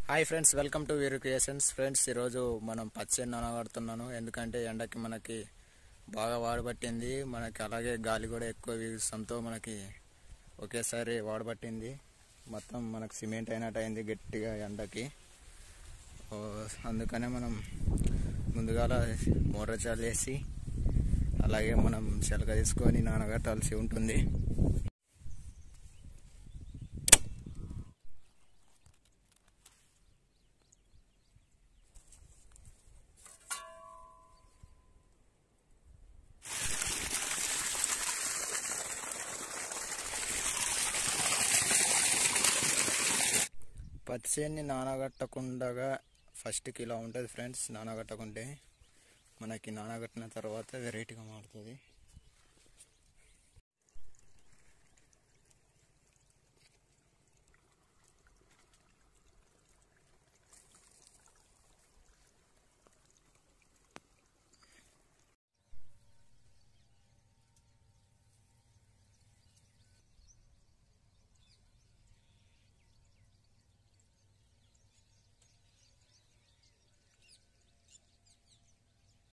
hi friends welcome to Veeru creations friends ఈరోజు మనం పచ్చని నానబడుతున్నాను ఎందుకంటే ఎండకి మనకి బాగా వాడబట్టింది మనకి అలాగే గాలి కూడా ఎక్కువ వీసంతో మనకి ఒకేసారి వాడబట్టింది మొత్తం మనకు సిమెంట్ అయినట్టు అయింది గట్టిగా ఎండకి ఓ, అందుకనే మనం ముందుగాల మోటార్ చల్లేసి అలాగే మనం చిలక తీసుకొని నానబెట్టాల్సి ఉంటుంది పచ్చిని నానగట్టకుండా ఫస్ట్కి ఇలా ఉంటుంది ఫ్రెండ్స్ నానగట్టకుంటే మనకి నానగట్టిన తర్వాత వెరైటీగా మారుతుంది